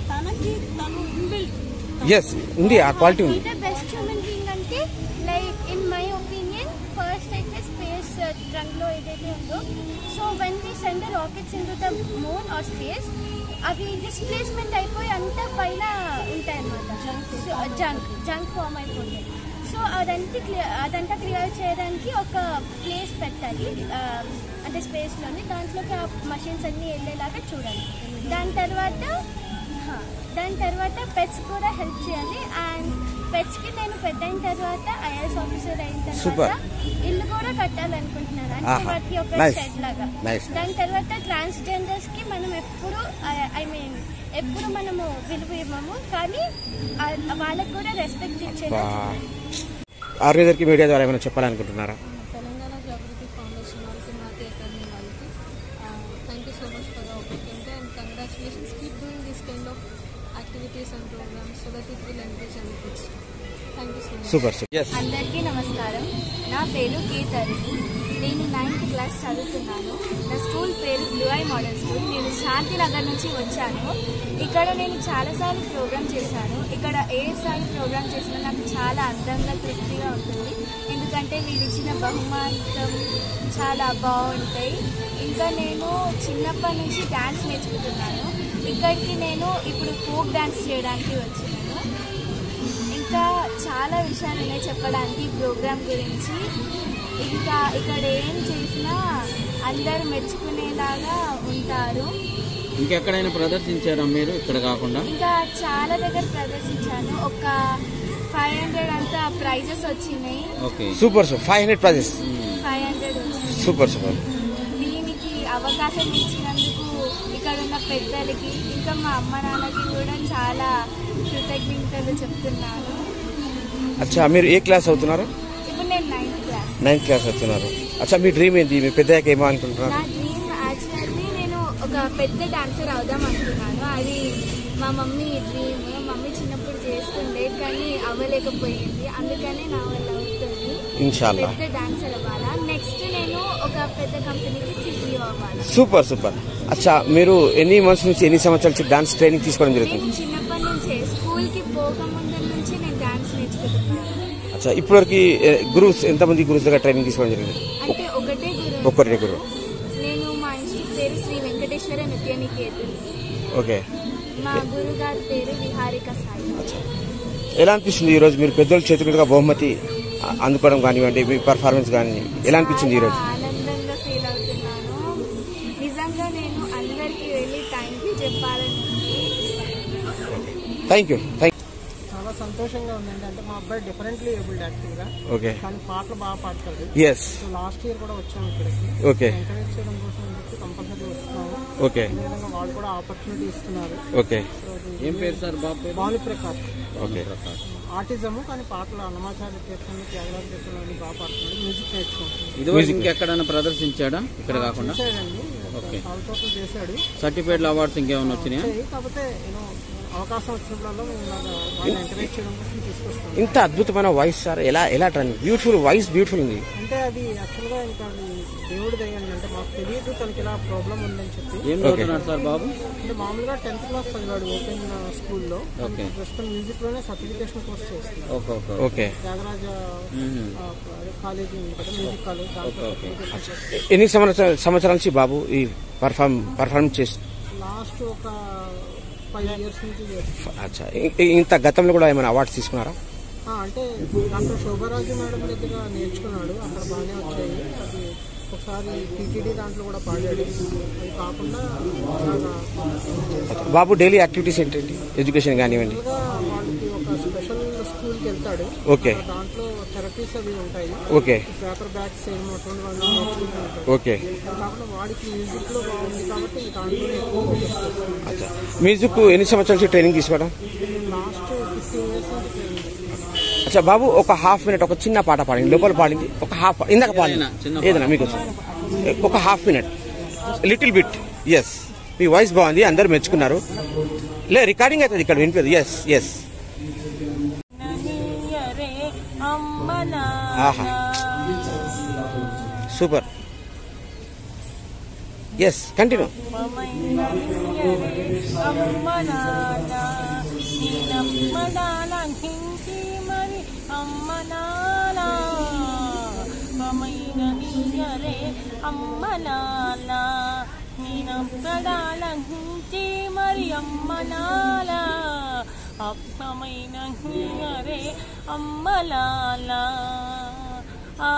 తనకి తను ఇన్బిల్ట్ ఎస్ ఉంది ఆ క్వాలిటీ ఉంది ద బెస్ట్ హ్యూమన్ బీయింగ్ అంటే like in my opinion first అయితే స్పేస్ రంగ్లో ఏదైతే ఉందో so when we send rockets in to the moon or space అవి డిస్ప్లేస్మెంట్ అయిపోయి అంతా పైన ఉంటాయి అన్నమాట జంక్ జంక్ ఫామ్ అయిపోతాయి సో అదంతా క్లియర్ అదంతా క్లియర్ చేయడానికి ఒక ప్లేస్ పెట్టాలి ఆ, అంటే స్పేస్లోని దాంట్లోకి ఆ మషిన్స్ అన్నీ వెళ్ళేలాగా చూడాలి దాని తర్వాత హా, దాని తర్వాత పెట్స్ కూడా హెల్ప్ చేయాలి అండ్ పెట్స్కి నేను పెద్ద అయిన తర్వాత ఐఏఎస్ ఆఫీసర్ అయిన Super. తర్వాత ఇల్లు కూడా కట్టాలనుకుంటున్నాను అంటే ఆహా. వాటికి ఒక Nice. షెడ్ లాగా Nice. దాని తర్వాత ట్రాన్స్జెండర్స్ కి మనం ఎప్పుడు ఐ మీన్ ఎప్పుడు మనము విలువ ఇవ్వము కానీ ఆ- వాళ్ళకి కూడా రెస్పెక్ట్ ఇచ్చేలా ఆర్గనైజర్కి మీడియా ద్వారా ఏమైనా చెప్పాలనుకుంటున్నారా తెలంగాణ జాగృతి ఫౌండేషన్ వాళ్ళకి మాతి అకాడమీ వాళ్ళకి thank you so much for the opportunity and congratulations keep doing this kind of activities and programmes so that it will encourage and kids thank you so much super super yes అందరికీ నమస్కారం నా పేరు కీర్తరిణి నేను ninth class చదువుతున్నాను నా school పేరు blue I model school నేను శాంతినగర్ నుంచి వచ్చాను ఇక్కడ నేను చాలాసార్లు ప్రోగ్రామ్ చేశాను ఇక్కడ ఏ సారి ప్రోగ్రామ్ చేసినా నాకు చాలా అందంగా తృప్తిగా ఉంటుంది ఎందుకంటే మీరు ఇచ్చిన బహుమానం చాలా బాగుంటాయి ఇంకా నేను చిన్నప్పటి నుంచి డ్యాన్స్ నేర్చుకుంటున్నాను ఇక్కడికి నేను ఇప్పుడు ఫోక్ డ్యాన్స్ చేయడానికి వచ్చినాను ఇంకా చాలా విషయాలు ఉన్నాయి చెప్పడానికి ఈ ప్రోగ్రామ్ గురించి ఇంకా ఇక్కడ ఏం చేసినా అందరు మెచ్చుకునేలాగా ఉంటారు ఇంకెక్కడైనా ప్రదర్శించారా మీరు ఇక్కడ కాకుండా ఇంకా చాలా దగ్గర ప్రదర్శించాను ఒక ఫైవ్ హండ్రెడ్ అంతా ప్రైజెస్ వచ్చినాయి okay super super five hundred prizes five hundred వచ్చినాయి సూపర్ సూపర్ దీనికి అవకాశం ఇచ్చినందుకు ఇక్కడ ఉన్న పెద్దలకి ఇంకా మా అమ్మ నాన్నకి కూడా చాలా కృతజ్ఞతలు చెప్తున్నాను అచ్చా మీరు ఏ క్లాస్ అవుతున్నారు ఇప్పుడు నేను నైన్త్ క్లాస్ నైన్త్ క్లాస్ అవుతున్నారు అచ్చా మీ డ్రీమ్ ఏంటి మీ పెద్దయ్యాక ఏమో అనుకుంటున్నారు నా డ్రీమ్ యాక్చువల్లీ నేను ఒక పెద్ద డాన్సర్ అవుదాం అనుకున్నాను అది మా మమ్మీ డ్రీమ్ మా మమ్మీ చిన్నప్పుడు చేస్తుండే కానీ అవ్వలేకపోయింది అందుకనే నా వల్ల అవుతుంది ఇన్షాల్లా పెద్ద డాన్సర్ అవ్వాలా నెక్స్ట్ నేను ఒక పెద్ద కంపెనీకి సిఇఓ అవ్వాలి సూపర్ సూపర్ అచ్చా మీరు ఎన్ని మంత్స్ నుంచి ఎన్ని సంవత్సరాల నుంచి డాన్స్ ట్రైనింగ్ తీసుకోవడం జరుగుతుంది నేను చిన్నప్పటి నుంచే స్కూల్కి పోకముందు నుంచి నేను డాన్స్ నేర్చుకుంటున్నాను అచ్చా ఇప్పటివరకు గురువుస్ ఎంతమంది గురువుస్ దగ్గర ట్రైనింగ్ తీసుకోవడం జరిగింది అంటే ఒకటే గురువు ఒక్కటే గురువు నేను మా ఇన్స్టిట్యూట్ పేరు శ్రీ వెంకటేశ్వర నృత్య నికేతన్ ఓకే మా గురుగారి పేరు విహారిక సాయి ఎలా అనిపిస్తుంది ఈరోజు మీరు పెద్దోళ్ళ చేతి మీదుగా బహుమతి అ- అందుకోవడం కానివ్వండి మీ పర్ఫార్మెన్స్ కానీ ఎలా అనిపించింది ఈరోజు చాలా ఆనందంగా ఫీల్ అవుతున్నాను నిజంగా నేను అందరికి వెళ్ళి థ్యాంక్ యూ చెప్పాలని ఉంది. థ్యాంక్ యూ థ్యాంక్ చాలా సంతోషంగా ఉందండి అంటే మా అబ్బాయి డిఫరెంట్లీ ఏబుల్డ్ యాక్టివ్గా ఓకే కానీ పాటలు బాగా పాడతాడు ఎస్ సో లాస్ట్ ఇయర్ కూడా వచ్చాము ఇక్కడికి ఓకే ఎంకరేజ్ చేయడం కోసం అని చెప్పి కంపల్సరీ వస్తున్నాము ఓకే అదేవిధంగా వాళ్ళు కూడా ఆపర్చునిటీ ఇస్తున్నారు ఓకే సో అది ఏం పేరు సార్ బాబు పేరు భాను ప్రకాష్ ఓకే ఆటిజము కానీ పాటలు అన్నమాచార్య కీర్తనలు త్యాగరాజ కీర్తనలు అన్ని బాగా పాడుతున్నాడు మ్యూజిక్ నేర్చుకుంటున్నాడు ఇదివరకు ఇంకెక్కడైనా ప్రదర్శించాడా ఇక్కడ కాకుండా చేశాడండి ఓకే. చాలా చోట్ల చేశాడు సర్టిఫికేట్లు అవార్డ్స్ ఇంకేమైనా వచ్చినాయా చేయి, కాకపోతే యూనో అవకాశం వచ్చినప్పుడల్లా మేము ఇలాగా వాళ్ళని ఎంకరేజ్ చేయడం కోసం తీసుకొస్తాం ఇంత అద్భుతమైన వాయిస్ సార్ ఎలా ఎలా ట్రైన్ బ్యూటిఫుల్ వాయిస్ బ్యూటిఫుల్ ఉంది అంటే అది యాక్చువల్గా ఇంకా అది దేవుడి దయ్యండి అంటే మాకు తెలియదు తనకి ఇలా ప్రాబ్లం ఉందని చెప్పి ఏం చదువుతున్నాడు సార్ బాబు అంటే మామూలుగా టెన్త్ క్లాస్ చదివాడు ఓపెన్ స్కూల్లో ఓకే. ప్రస్తుతం మ్యూజిక్ లోనే సర్టిఫికేషన్ కోర్స్ చేస్తున్నాడు ఓకే ఓకే ఓకే త్యాగరాజ మ్మ్. ఆ, అదే కాలేజీ ఉంది కదా మ్యూజిక్ కాలేజ్ దాంట్లో ఓకే, ఓకే. certification చేస్తున్నాడు. ఎన్ని సంవత్సరాల సంవత్సరాల నుంచి బాబు ఈ పర్ఫార్మ్ పర్ఫార్మ్ చేసి లాస్ట్ ఒక ఫైవ్ ఇయర్స్ నుంచి చేస్తున్నాడు అచ్చా ఇ- ఇ- ఇంత గతంలో కూడా ఏమైనా అవార్డ్స్ తీసుకున్నారా ఆ, అంటే డాక్టర్ శోభరాజు మేడం దగ్గర నేర్చుకున్నాడు అక్కడ బాగానే వచ్చాయి అది ఒకసారి టీటీడీ దాంట్లో కూడా పాడాడు అది కాకుండా ఇలాగా బాబు డైలీ యాక్టివిటీస్ ఏంటండి ఎడ్యుకేషన్ కానివ్వండి మామూలుగా వాళ్ళకి ఒక స్పెషల్ స్కూల్కి వెళ్తాడు ఓకే దాంట్లో థెరపీస్ అవి ఉంటాయి ఓకే పేపర్ బ్యాగ్స్ చేయడం అటువంటి వాళ్ళు నేర్చుకుంటూ ఉంటాడు ఓకే అది కాకుండా వాడికి మ్యూజిక్ లో బాగుంది కాబట్టి దాంట్లోనే ఎక్కువ ఫోకస్ చేస్తాను అచ్చా మ్యూజిక్ ఎన్ని సంవత్సరాల నుంచి ట్రైనింగ్ తీసుకోవడం నేను లాస్ట్ ఫిఫ్టీన్ ఇయర్స్ నుంచి ట్రైనింగ్ చేస్తున్నాను అచ్చా బాబు ఒక హాఫ్ మినిట్ ఒక చిన్న పాట పాడింది లోపల పాడింది ఒక హాఫ్ ఇందాక పాడింది ఏదైనా చిన్న ఏదైనా మీకు వచ్చు. ఒక half minute little bit yes మీ వాయిస్ బాగుంది అందరు మెచ్చుకున్నారు లే రికార్డింగ్ అవుతుంది ఇక్కడ వినిపేది ఎస్ ఎస్ ననియరే అమ్మ ఆహా. సూపర్ ఎస్ కంటిన్యూ అమ్మమైన నీయరే అమ్మ నాన్న నిన్నమ్మడాల హించి మరి అమ్మ నాన్న అమ్మమైన నీయరే అమ్మ నాన్న నిన్నమ్మడాల హించి మరి అమ్మ నాన్న అమ్మమైన నీయరే అమ్మ నాన్న ఆ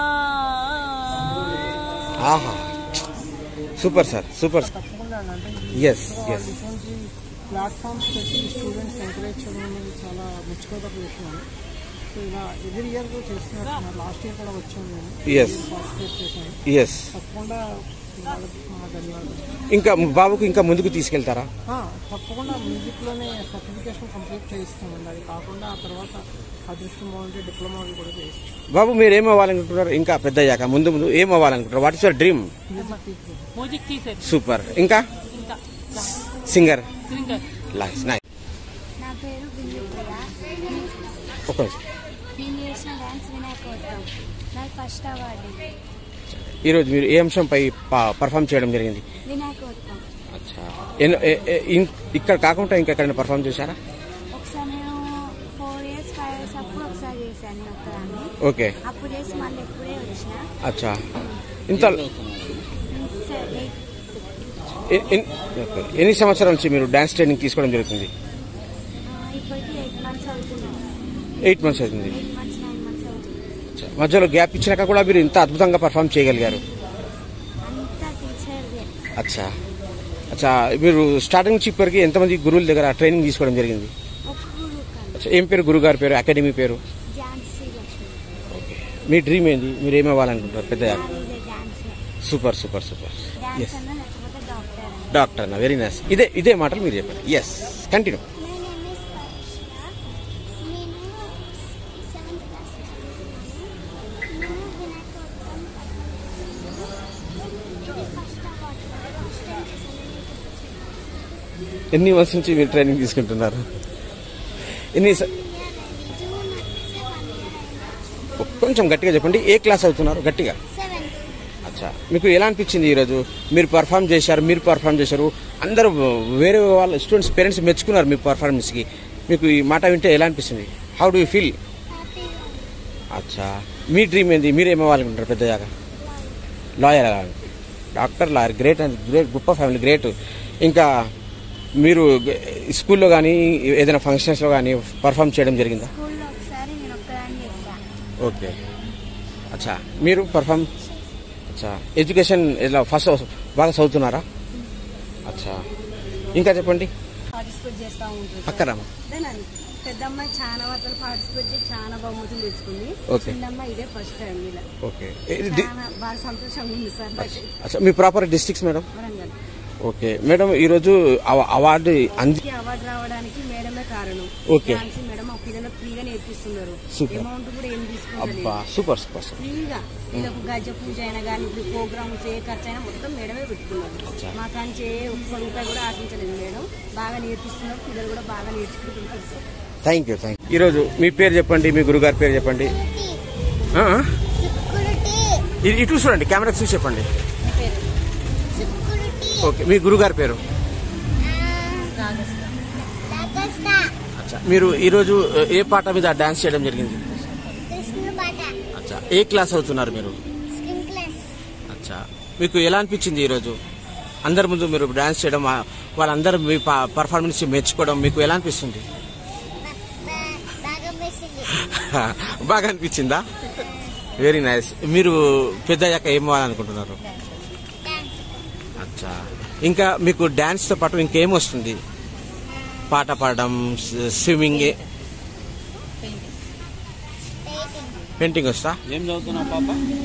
ఆహా సూపర్ సార్ సూపర్ తప్పకుండా అంటే ఎస్ ఎస్ ఇటువంటి ప్లాట్ఫామ్స్ పెట్టి స్టూడెంట్స్ ఎంకరేజ్ చేయడం అనేది చాలా మెచ్చుకోదగ్గ విషయం సో ఇలా ఎవ్రీ ఇయర్ చేస్తున్నారు లాస్ట్ ఇయర్ కూడా వచ్చాను నేను Yes. పార్టిసిపేట్ చేశాను ఎస్ తప్పకుండా వాళ్ళకి మా ధన్యవాదాలు ఇంకా బాబుకు ఇంకా ముందుకు తీసుకెళ్తారా ఆ, తప్పకుండా మ్యూజిక్లోనే సర్టిఫికేషన్ కంప్లీట్ చేయిస్తామండి అది కాకుండా ఆ తర్వాత అదృష్టం బాగుంటే డిప్లొమా అవి కూడా చేయిస్తాం బాబు మీరు ఏం అవ్వాలనుకుంటున్నారు ఇంకా పెద్ద అయ్యాక ముందు ముందు ఏం అవ్వాలనుకుంటారు what is your dream music teacher music teacher super ఇంకా ఇంకా సింగర్ సింగర్ నైస్ నైస్ నా పేరు బిందుప్రియ ఒక నిమిషం. నేను చేసిన డ్యాన్స్ వినాయకోత్సవం నాకు ఫస్ట్ అవార్డు ఈరోజు మీరు ఏ అంశంపై పర్ఫామ్ చేయడం జరిగింది వినాయకోత్సవం అచ్చా ఎన్- ఎ- ఎ- ఇన్- ఇక్కడ కాకుండా ఇంకెక్కడైనా పర్ఫామ్ చేశారా ఒకసారి నేను ఫోర్ ఇయర్స్ ఫైవ్ ఇయర్స్ అప్పుడు ఒకసారి చేశాను నేను ఒక్కదాన్ని ఓకే అప్పుడు చేసి మళ్ళీ ఎప్పుడే వచ్చిన అచ్చా ఇంత ఎ- ఎన్- ఓకే. ఎన్ని సంవత్సరాల నుంచి మీరు డాన్స్ ట్రైనింగ్ తీసుకోవడం జరుగుతుంది ఇప్పటికి ఎయిట్ మంత్స్ అవుతున్నాను ఎయిట్ మంత్స్ అవుతుంది ఎయిట్ మంత్స్ నైన్ మంత్స్ అవుతుంది అచ్చా. మధ్యలో గ్యాప్ ఇచ్చినాక కూడా మీరు ఇంత అద్భుతంగా పర్ఫామ్ చేయగలిగారు అంతా టీచర్దే అచ్చా అచ్చా మీరు స్టార్టింగ్ నుంచి ఇప్పటికి ఎంతమంది గురువుల దగ్గర ట్రైనింగ్ తీసుకోవడం జరిగింది ఒక గురువు కానీ అచ్చా ఏం పేరు గురుగారి పేరు అకాడమీ పేరు ఝాన్సీ లక్ష్మి మీ డ్రీమ్ ఏంది మీరు ఏమి అవ్వాలనుకుంటారు పెద్ద నాది dance super super super dance అన్న లేకపోతే డాక్టర్ అన్న డాక్టర్ అన్న వెరీ నైస్ ఇదే ఇదే మాటలు మీరు చెప్పండి yes continue My name is Parishna. నేను సెవెంత్ క్లాస్ నేను వినాయకోత్సవం ఇది ఫస్ట్ అవార్డు ఫస్ట్ టైం చేశాను ఎన్ని మంత్స్ నుంచి మీరు ట్రైనింగ్ తీసుకుంటున్నారు ఎన్ని స- జూన్ వన్ ఇయర్ అయింది కొంచెం గట్టిగా చెప్పండి ఏ క్లాస్ అవుతున్నారు గట్టిగా సెవెంత్ అచ్చా మీకు ఎలా అనిపించింది ఈరోజు మీరు పర్ఫామ్ చేశారు మీరు పర్ఫామ్ చేశారు అందరూ వేరే వాళ్ళ స్టూడెంట్స్ పేరెంట్స్ మెచ్చుకున్నారు మీ పర్ఫార్మెన్స్కి మీకు ఈ మాట వింటే ఎలా అనిపిస్తుంది హౌ డూ యూ ఫీల్ హ్యాపీగా అచ్చా మీ డ్రీమ్ ఏంది మీరు ఏమవ్వాలనుకుంటారు పెద్దదాకా లాయర్ అవ్వాలి doctor lawyer great and great గొప్ప ఫ్యామిలీ గ్రేట్ ఇంకా మీరు గ- స్కూల్లో కానీ ఏదైనా ఫంక్షన్స్లో కానీ పర్ఫామ్ చేయడం జరిగిందా స్కూల్లో ఒకసారి నేను ఒక్కదాన్ని చేశాను ఓకే అచ్చా మీరు పర్ఫామ్ అచ్చా ఎడ్యుకేషన్ ఇలా ఫస్ట్ బాగా చదువుతున్నారా అచ్చా ఇంకా చెప్పండి పార్టిసిపేట్ చేస్తూ ఉంటుంది అక్కరమ్మా అదేనండి పెద్ద అమ్మాయి చాలా వాటిలో పార్టిసిపేట్ చేసి చాలా బహుమతులు తెచ్చుకుంది ఓకే. చిన్న అమ్మాయి ఇదే ఫస్ట్ టైం ఇలా ఓకే ఇది డి- చాలా బాగా సంతోషంగా ఉంది సార్ నాకు అచ్చా మీ proper districts madam Warangal okay madam ఈరోజు అవ- అవార్డు అంది ఈ అవార్డు రావడానికి మేడమే కారణం ఓకే. డాన్స్ మేడం మా పిల్లలకు ఫ్రీగా నేర్పిస్తున్నారు సూపర్. అమౌంట్ కూడా ఏం తీసుకుంటలేదు అబ్బా సూపర్ సూపర్ సూపర్ ఫ్రీగా వీళ్ళకు గజ పూజ అయినా కానీ ఇప్పుడు ప్రోగ్రామ్స్ ఏ ఖర్చు అయినా మొత్తం మేడమే పెట్టుకున్నారు అచ్చా. మా కాంచి ఏ ఒక్క రూపాయి కూడా ఆశించలేదు మేడం బాగా నేర్పిస్తున్నారు పిల్లలు కూడా బాగా నేర్చుకుంటున్నారు sir thank you thank you ఈరోజు మీ పేరు చెప్పండి మీ గురుగారి పేరు చెప్పండి ఆ? సెక్యూరిటీ ఇది ఇటు చూడండి కెమెరా చూసి చెప్పండి సెక్యూరిటీ ఓకే మీ గురుగారి పేరు లాగస్తా అచ్చా మీరు ఈరోజు ఏ పాట మీద డాన్స్ చేయడం జరిగింది కృష్ణ పాట అచ్చా ఏ క్లాస్ అవుతున్నారు మీరు స్కిన్ క్లాస్ అచ్చా మీకు ఎలా అనిపించింది ఈరోజు అందరి ముందు మీరు డాన్స్ చేయడం ఆ- వాళ్ళందరూ మీ పర్ఫార్మెన్స్ మెచ్చుకోవడం మీకు ఎలా అనిపిస్తుంది బాగా మెసేజ్ బాగా అనిపించిందా వెరీ నైస్ మీరు పెద్ద అయ్యాక ఏం అవ్వాలనుకుంటున్నారు డాన్స్ అచ్చా ఇంకా మీకు డాన్స్ తో పాటు ఇంకేం వస్తుంది పాట పాడడం స్విమ్మింగ్ పెయింటింగ్ పెయింటింగ్ వస్తా ఏం చదువుతున్నావు పాప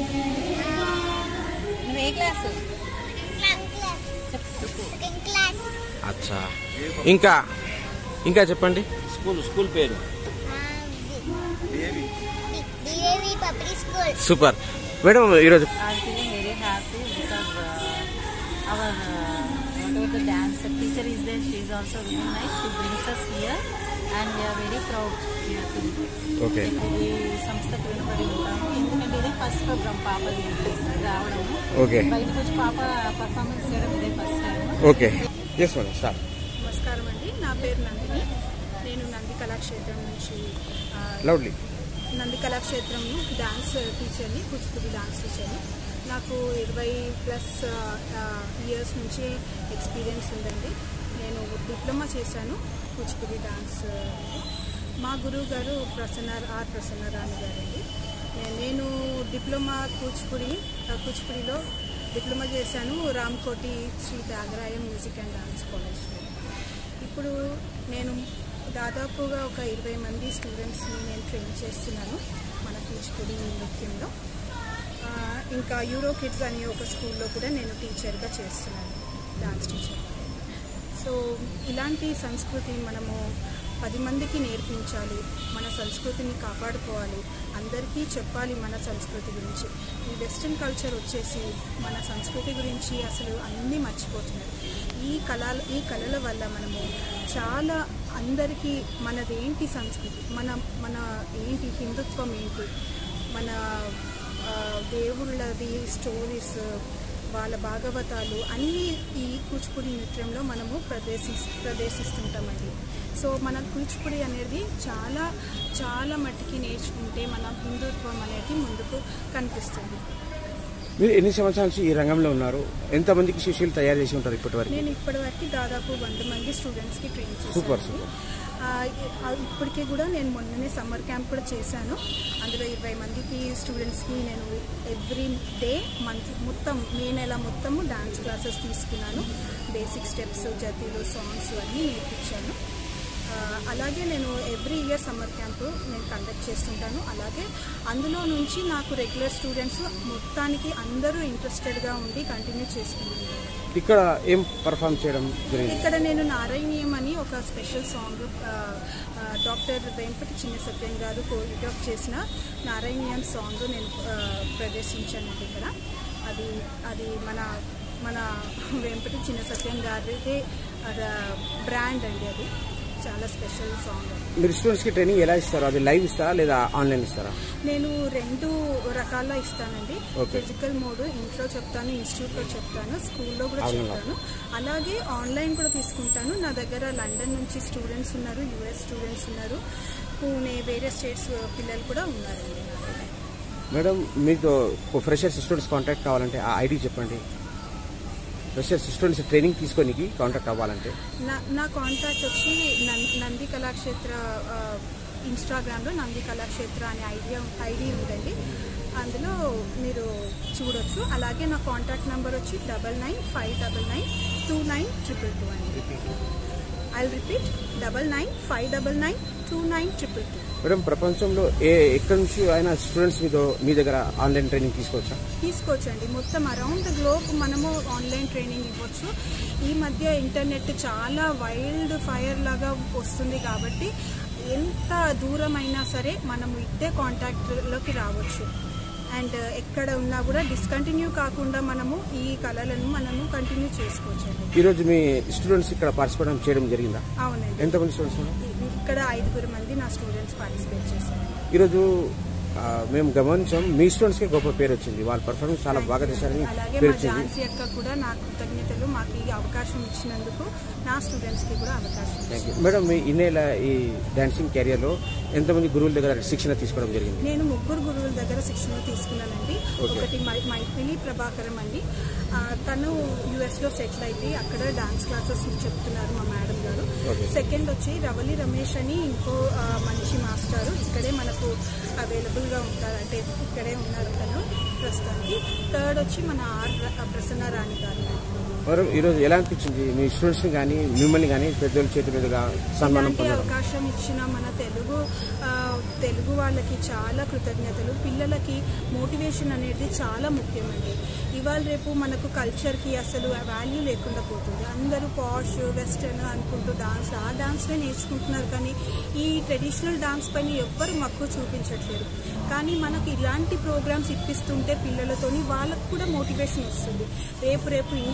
నువ్వు ఏ క్లాసు సెకండ్ క్లాస్ అచ్చా ఇంకా ఇంకా చెప్పండి స్కూల్ స్కూల్ పేరు DAV public school super madam ఈరోజు I'm feeling very happy because uh, our uh, whatever the dance teacher is there. She is also very nice. She brings us here, and we are very proud here to be. Okay ఈ సంస్థకు రుణపడి ఉంటాము ఎందుకంటే ఇదే first programme పాపది రావడము okay బయటకు వచ్చి పాప పర్ఫార్మెన్స్ చేయడం ఇదే first time okay yes madam start నమస్కారం అండి నా పేరు నందిని నేను నంది కళాక్షేత్రం నుంచి ఆ, లౌడ్లీ నంది కళాక్షేత్రం డాన్స్ టీచర్ని కూచిపూడి డాన్స్ టీచర్ని నాకు ఇరవై ప్లస్ ఇయర్స్ నుంచి ఎక్స్పీరియన్స్ ఉందండి నేను డిప్లొమా చేశాను కూచిపూడి డాన్స్ మా గురువు గారు ప్రసన్న ఆర్ ప్రసన్న రాణి గారండి నే- నేను డిప్లొమా కూచిపూడి ఆ, కూచిపూడిలో డిప్లొమా చేశాను Ramkoti Shri Thyagaraya music and dance కాలేజ్లో ఇప్పుడు నేను దాదాపుగా ఒక ఇరవై మంది స్టూడెంట్స్ని నేను ట్రైన్ చేస్తున్నాను మన కూచిపూడి నృత్యంలో ఆ, ఇంకా యూరో కిడ్స్ అనే ఒక స్కూల్లో కూడా నేను టీచర్గా చేస్తున్నాను డాన్స్ టీచర్ సో ఇలాంటి సంస్కృతి మనము పది మందికి నేర్పించాలి మన సంస్కృతిని కాపాడుకోవాలి అందరికీ చెప్పాలి మన సంస్కృతి గురించి ఈ వెస్ట్రన్ కల్చర్ వచ్చేసి మన సంస్కృతి గురించి అసలు అన్నీ మర్చిపోతున్నారు ఈ కళ ఈ కళల వల్ల మనము చాలా అందరికీ మనదేంటి సంస్కృతి మన మన ఏంటి హిందుత్వం ఏంటి మన ఆ, దేవుళ్ళది స్టోరీస్ వాళ్ళ భాగవతాలు అన్నీ ఈ కూచిపూడి నృత్యంలో మనము ప్రదర్శి ప్రదర్శిస్తుంటామండి సో మన కూచిపూడి అనేది చాలా చాలా మట్టికి నేర్చుకుంటే మన హిందుత్వం అనేది ముందుకు కనిపిస్తుంది మీరు ఎన్ని సంవత్సరాల నుంచి ఈ రంగంలో ఉన్నారు ఎంతమందికి శిష్యులు తయారు చేసి ఉంటారు ఇప్పటి వరకు నేను ఇప్పటివరకు దాదాపు వంద మంది స్టూడెంట్స్కి ట్రైన్ సూపర్ చేశాను సూపర్ ఆ, ఆ, ఇప్పటికీ కూడా నేను మొన్ననే సమ్మర్ క్యాంప్ కూడా చేశాను అందులో ఇరవై మందికి స్టూడెంట్స్కి నేను ఎవ్రీ డే మంత్ మొత్తం మే నెల మొత్తము డాన్స్ క్లాసెస్ తీసుకున్నాను బేసిక్ స్టెప్స్ జతీలు సాంగ్స్ అన్నీ నేర్పించాను ఆ, అలాగే నేను ఎవ్రీ ఇయర్ సమ్మర్ క్యాంపు నేను కండక్ట్ చేస్తుంటాను అలాగే అందులో నుంచి నాకు రెగ్యులర్ స్టూడెంట్స్ మొత్తానికి అందరూ ఇంట్రెస్టెడ్గా ఉండి కంటిన్యూ చేసుకుంటున్నారు ఇక్కడ ఏం పర్ఫామ్ చేయడం జరిగింది ఇక్కడ నేను నారాయణీయం అని ఒక స్పెషల్ సాంగ్ ఆ, ఆ, డాక్టర్ వెంపటి చిన్న సత్యం గారు కోరియోగ్రాఫ్ చేసిన నారాయణీయం సాంగ్ నేను ఆ, ప్రదర్శించాను ఇక్కడ అది అది మన మన వెంపటి చిన్న సత్యం గారిదే బ్రాండ్ అండి అది చాలా స్పెషల్ సాంగ్ అది మీరు స్టూడెంట్స్కి ట్రైనింగ్ ఎలా ఇస్తారు అది లైవ్ ఇస్తారా లేదా ఆన్లైన్ ఇస్తారా నేను రెండు రకాల ఇస్తానండి Okay. ఫిజికల్ మోడ్ ఇంట్లో చెప్తాను ఇన్స్టిట్యూట్లో చెప్తాను స్కూల్లో కూడా అవునా. చెప్తాను అలాగే ఆన్లైన్ కూడా తీసుకుంటాను నా దగ్గర లండన్ నుంచి స్టూడెంట్స్ ఉన్నారు యుఎస్ స్టూడెంట్స్ ఉన్నారు పూణే వేరే స్టేట్స్ పిల్లలు కూడా ఉన్నారండి నా దగ్గర మేడం మీకు ఫ్రెషర్స్ స్టూడెంట్స్ కాంటాక్ట్ కావాలంటే ఆ ఐడి చెప్పండి ఫ్రెషర్స్ స్టూడెంట్స్ ట్రైనింగ్ తీసుకోనికి కాంటాక్ట్ అవ్వాలంటే నా నా కాంటాక్ట్ వచ్చి నం- నంది కళాక్షేత్ర ఆ, ఇన్స్టాగ్రామ్లో నంది కళాక్షేత్ర అనే ఐడియా ఐడి ఉందండి అందులో మీరు చూడొచ్చు అలాగే నా కాంటాక్ట్ నెంబర్ వచ్చి double nine five double nine two nine triple two అండి I repeat double nine five double nine two nine triple two madam ప్రపంచంలో ఏ ఎక్కడి నుంచి అయినా స్టూడెంట్స్ మీతో మీ దగ్గర ఆన్లైన్ ట్రైనింగ్ తీసుకోవచ్చా తీసుకోవచ్చండి మొత్తం అరౌండ్ ద గ్లోబ్ మనము ఆన్లైన్ ట్రైనింగ్ ఇవ్వచ్చు ఈ మధ్య ఇంటర్నెట్ చాలా వైల్డ్ ఫైర్ లాగా వస్తుంది కాబట్టి ఎంత దూరమైనా సరే మనము ఇట్టే కాంటాక్ట్లోకి రావచ్చు అండ్ ఎక్కడ ఉన్నా కూడా డిస్కంటిన్యూ కాకుండా మనము ఈ కళలను మనము కంటిన్యూ చేసుకోవచ్చండి ఈరోజు మీ స్టూడెంట్స్ ఇక్కడ పార్టిసిపేట్ చేయడం జరిగిందా అవునండి ఎంతమంది స్టూడెంట్స్ మేడం ఇక్కడ ఐదుగురు మంది నా స్టూడెంట్స్ పార్టిసిపేట్ చేశారు ఈరోజు ఆ, మేము గమనించాం మీ స్టూడెంట్స్కి గొప్ప పేరు వచ్చింది వాళ్ళ పర్ఫార్మెన్స్ చాలా బాగా చేశారని అలాగే పేరు మా వచ్చింది ఝాన్సీ అక్క కూడా నా కృతజ్ఞతలు మాకు ఈ అవకాశం ఇచ్చినందుకు నా స్టూడెంట్స్కి కూడా అవకాశం థ్యాంక్ యూ మేడం మీ ఇన్నేళ్ళ ఈ డాన్సింగ్ కెరియర్లో ఎంతమంది గురువుల దగ్గర శిక్షణ తీసుకోవడం జరిగింది నేను ముగ్గురు గురువుల దగ్గర శిక్షణ తీసుకున్నానండి Okay. ఒకటి మై మైథిలి ప్రభాకరం అండి ఆ, తను యుఎస్లో సెటిల్ అయితే అక్కడ డాన్స్ క్లాసెస్ చెప్తున్నారు మా మేడం గారు Okay. సెకండ్ వచ్చి రవలి రమేష్ అని ఇంకో ఆ, మంచి మాస్టారు ఇక్కడే మనకు అవైలబుల్గా ఉంటారు అంటే ఇక్కడే ఉన్నారు తను ప్రస్తుతానికి థర్డ్ వచ్చి మన ఆర్ ర- ప్రసన్న రాణి గారు మేడం ఈరోజు ఎలా అనిపించింది మీ స్టూడెంట్స్ని కానీ మిమ్మల్ని కానీ పెద్దోళ్ళ చేతి మీదుగా సన్మానం ఇలాంటి పొందడం అవకాశం ఇచ్చిన మన తెలుగు ఆ, తెలుగు వాళ్ళకి చాలా కృతజ్ఞతలు పిల్లలకి మోటివేషన్ అనేది చాలా ముఖ్యమండి ఇవాళ రేపు మనకు కల్చర్కి అసలు వాల్యూ లేకుండా పోతుంది అందరూ పాష్ వెస్టర్న్ అనుకుంటూ డాన్స్ ఆ డాన్స్నే నేర్చుకుంటున్నారు కానీ ఈ ట్రెడిషనల్ డాన్స్ పైన ఎవ్వరు మక్కువ చూపించట్లేదు కానీ మనకు ఇలాంటి ప్రోగ్రామ్స్ ఇప్పిస్తుంటే పిల్లలతోని వాళ్ళకు కూడా మోటివేషన్ వస్తుంది రేపు రేపు ఇంకా నేర్చు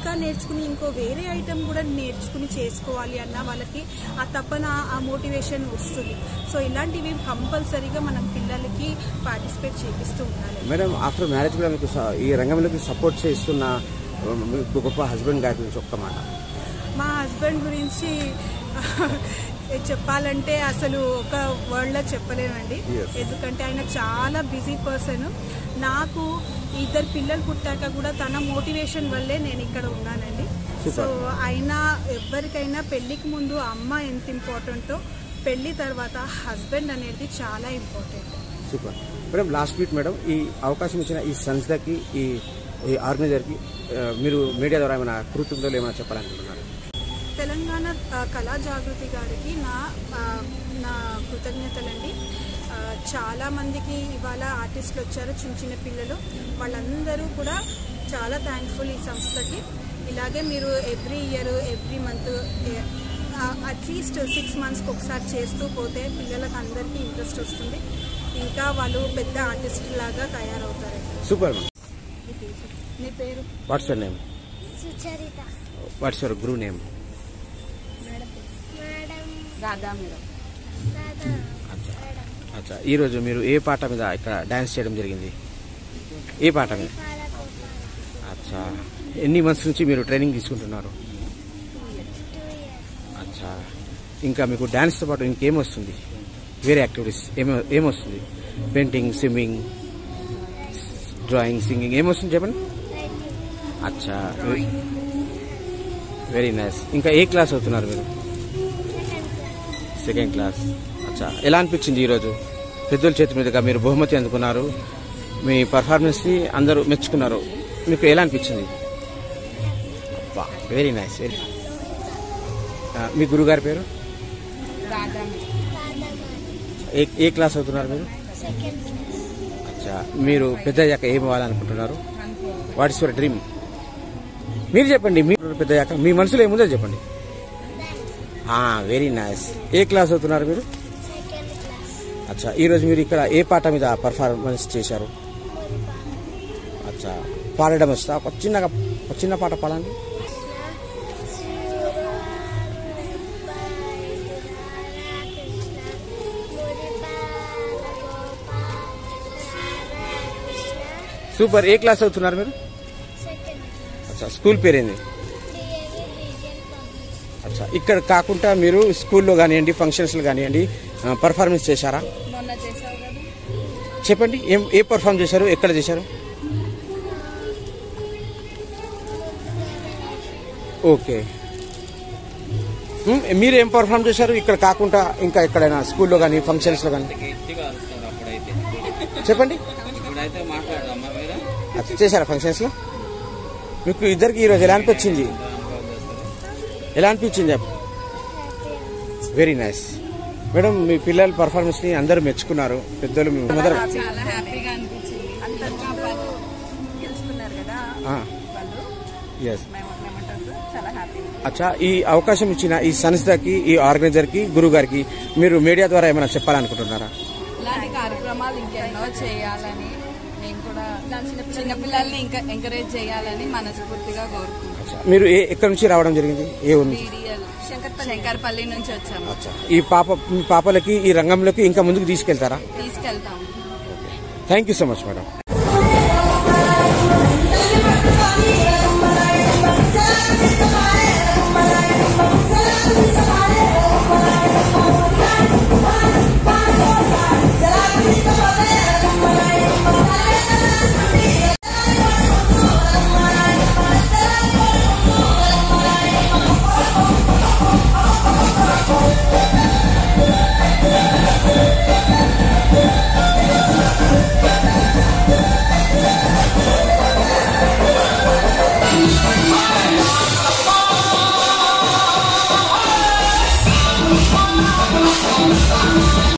నేర్చుకుని ఇంకో వేరే ఐటెం కూడా నేర్చుకుని చేసుకోవాలి అన్న వాళ్ళకి ఆ తపన ఆ మోటివేషన్ వస్తుంది సో ఇలాంటివి కంపల్సరీగా మనం పిల్లలకి పార్టిసిపేట్ చేపిస్తూ ఉండాలి మేడం ఆఫ్టర్ మ్యారేజ్ కూడా మీకు స- ఈ రంగంలోకి సపోర్ట్ చేస్తున్న ఆ, మీకు గొప్ప హస్బెండ్ గారి గురించి ఒక్క మాట మా హస్బెండ్ గురించి చెప్పాలంటే అసలు ఒక వర్డ్లో చెప్పలేమండి Yes. ఎందుకంటే ఆయన చాలా బిజీ పర్సన్ నాకు ఇద్దరు పిల్లలు పుట్టాక కూడా తన మోటివేషన్ వల్లే నేను ఇక్కడ ఉన్నానండి Super. సో ఆయన ఎవరికైనా పెళ్లికి ముందు అమ్మ ఎంత ఇంపార్టెంటో పెళ్లి తర్వాత హస్బెండ్ అనేది చాలా important super madam last week madam ఈ అవకాశం ఇచ్చిన ఈ సంస్థకి ఈ ఈ ఆర్గనైజర్కి ఆ, మీరు మీడియా ద్వారా ఏమైనా కృతజ్ఞతలు ఏమైనా చెప్పాలనుకుంటున్నారు తెలంగాణ ఆ, కళా జాగృతి గారికి నా ఆ, నా కృతజ్ఞతలండి ఆ, చాలా మందికి ఇవాళ ఆర్టిస్టులు వచ్చారు చిన్న చిన్న పిల్లలు వాళ్ళందరూ కూడా చాలా థ్యాంక్ఫుల్ ఈ సంస్థకి ఇలాగే మీరు every year every month at least six మంత్స్కి ఒకసారి చేస్తూ పోతే పిల్లలకు అందరికీ ఇంట్రెస్ట్ వస్తుంది ఇంకా వాళ్ళు పెద్ద ఆర్టిస్ట్ లాగా తయారవుతారు సూపర్ మ్యామ్ నీ పేరు what's your name Sucharitha what's your guru name madam Radha మీరు రాధా అచ్చా అచ్చా ఈరోజు మీరు ఏ పాట మీద ఇక్కడ డాన్స్ చేయడం జరిగింది ఏ పాట మీద అచ్చా ఎన్ని మంత్స్ నుంచి మీరు ట్రైనింగ్ తీసుకుంటున్నారు అచ్చా ఇంకా మీకు డాన్స్తో పాటు ఇంకేం వస్తుంది వేరే యాక్టివిటీస్ ఏమో ఏమొస్తుంది పెయింటింగ్ స్విమ్మింగ్ డ్రాయింగ్ సింగింగ్ ఏమొస్తుంది చెప్పండి అచ్చా వెరీ నైస్ ఇంకా ఏ క్లాస్ అవుతున్నారు మీరు సెకండ్ క్లాస్ అచ్చా ఎలా అనిపించింది ఈరోజు పెద్దల చేతి మీదుగా మీరు బహుమతి అందుకున్నారు మీ పర్ఫార్మెన్స్ని అందరూ మెచ్చుకున్నారు మీకు ఎలా అనిపించింది అబ్బా వెరీ నైస్ వెరీ మీ గురుగారి పేరు రాధా ఏ ఏ క్లాస్ అవుతున్నారు మీరు సెకండ్ క్లాస్ అచ్చా మీరు పెద్ద అయ్యాక ఏం అవ్వాలనుకుంటున్నారు వాట్ ఇస్ యువర్ డ్రీమ్ మీరు చెప్పండి మీరు పెద్ద అయ్యాక మీ మనసులో ఏముందో చెప్పండి వెరీ నైస్ ఏ క్లాస్ అవుతున్నారు మీరు సెకండ్ క్లాస్ అచ్చా ఈరోజు మీరు ఇక్కడ ఏ పాట మీద పర్ఫార్మెన్స్ చేశారు అచ్చా పాడడం వస్తా ఒక చిన్నగా ఒక చిన్న పాట పాడండి సూపర్ ఏ క్లాస్ అవుతున్నారు మీరు అచ్చా స్కూల్ పేరేంది అచ్చా ఇక్కడ కాకుండా మీరు స్కూల్లో కానివ్వండి ఫంక్షన్స్లో కానివ్వండి పర్ఫార్మెన్స్ చేశారా మొన్న చేసావు కదా చెప్పండి ఏం ఏ పర్ఫామ్ చేశారు ఎక్కడ చేశారు ఓకే మ్, మీరు ఏం పర్ఫామ్ చేశారు ఇక్కడ కాకుండా ఇంకా ఎక్కడైనా స్కూల్లో కానీ ఫంక్షన్స్లో కానీ గట్టి కాదు సార్ అప్పుడైతే చెప్పండి ఇప్పుడైతే మాట్లాడదామా మీరు అచ్చా, చేశారా ఫంక్షన్స్లో మీకు ఇద్దరికి ఈరోజు ఎలా అనిపించింది ఎలా అనిపించింది వెరీ నైస్ మేడం మీ పిల్లల పర్ఫార్మెన్స్ ని అందరూ మెచ్చుకున్నారు పెద్దలు మీ మదర్ చాలా హ్యాపీగా అనిపించింది గెలుచుకున్నారు కదా వాళ్ళు ఎస్ మేము మేమంటారు చాలా హ్యాపీగా అచ్చా ఈ అవకాశం ఇచ్చిన ఈ సంస్థకి ఈ ఆర్గనైజర్ కి గురువు గారికి మీరు మీడియా ద్వారా ఏమైనా చెప్పాలనుకుంటున్నారా ఇలాంటి కార్యక్రమాలు ఇంకెన్నో చేయాలని నేను కూడా చిన్నపిల్లల్ని ఇంకా ఎంకరేజ్ చేయాలని మనస్ఫూర్తిగా కోరుకుంటున్నాను అచ్చా, మీరు ఏ ఎక్కడి నుంచి రావడం జరిగింది ఏ ఊరు నుంచి పీడిఎల్ శంకర్పల్లి నుంచి వచ్చాము అచ్చా ఈ పాప మీ పాపలకి ఈ రంగంలోకి ఇంకా ముందుకు తీసుకెళ్తారా తీసుకెళ్తాము thank you so much madam